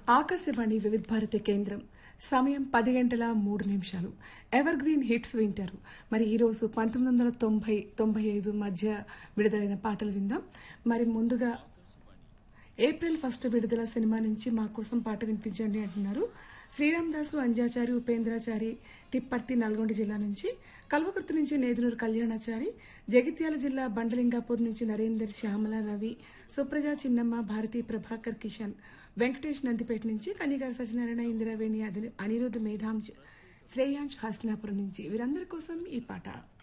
ఆకాశవాణి వివిధ భారతి కేంద్రం సమయం పది గంటల మూడు నిమిషాలు ఎవర్ గ్రీన్ హిట్స్ వింటారు మరి ఈరోజు పంతొమ్మిది వందల తొంభై తొంభై ఐదు మధ్య విడుదలైన పాటలు విందాం మరి ముందుగా ఏప్రిల్ ఫస్ట్ విడుదల సినిమా నుంచి మా కోసం పాట వినిపించండి అంటున్నారు శ్రీరామ్ దాసు అంజాచారి ఉపేంద్రాచారి తిప్పర్తి నల్గొండ జిల్లా నుంచి కల్వకుర్తి నుంచి నేదునూరు కళ్యాణాచారి జగిత్యాల జిల్లా బండలింగాపూర్ నుంచి నరేందర్ శ్యామల రవి సుప్రజ చిన్నమ్మ భారతి ప్రభాకర్ కిషన్ వెంకటేష్ నందిపేట నుంచి కనిగారి సత్యనారాయణ ఇందిరావేణి అనిరుద్ధ మేధాంజ్ శ్రేయాంశ్ హస్నాపురం నుంచి వీరందరి కోసం ఈ పాట